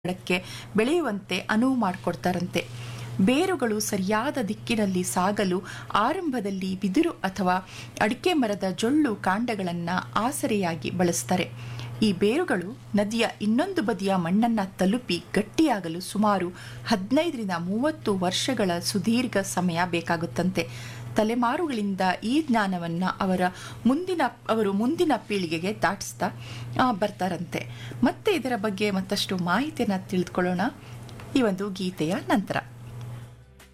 ಗಿಡಕ್ಕೆ ಬೆಳೆಯುವಂತೆ ಅನುವು ಮಾಡಿಕೊಡ್ತಾರಂತೆ ಬೇರುಗಳು ಸರಿಯಾದ ದಿಕ್ಕಿನಲ್ಲಿ ಸಾಗಲು ಆರಂಭದಲ್ಲಿ ಬಿದಿರು ಅಥವಾ ಅಡಿಕೆ ಮರದ ಜೊಳ್ಳು ಕಾಂಡಗಳನ್ನು ಆಸರೆಯಾಗಿ ಬಳಸ್ತಾರೆ ಈ ಬೇರುಗಳು ನದಿಯ ಇನ್ನೊಂದು ಬದಿಯ ಮಣ್ಣನ್ನು ತಲುಪಿ ಗಟ್ಟಿಯಾಗಲು ಸುಮಾರು ಹದಿನೈದರಿಂದ ಮೂವತ್ತು ವರ್ಷಗಳ ಸುದೀರ್ಘ ಸಮಯ ಬೇಕಾಗುತ್ತಂತೆ ತಲೆಮಾರುಗಳಿಂದ ಈ ಜ್ಞಾನವನ್ನು ಅವರ ಮುಂದಿನ ಅವರು ಮುಂದಿನ ಪೀಳಿಗೆಗೆ ದಾಟಿಸ್ತಾ ಆ, ಬರ್ತಾರಂತೆ ಮತ್ತೆ ಇದರ ಬಗ್ಗೆ ಮತ್ತಷ್ಟು ಮಾಹಿತಿಯನ್ನು ತಿಳಿದುಕೊಳ್ಳೋಣ ಈ ಒಂದು ಗೀತೆಯ ನಂತರ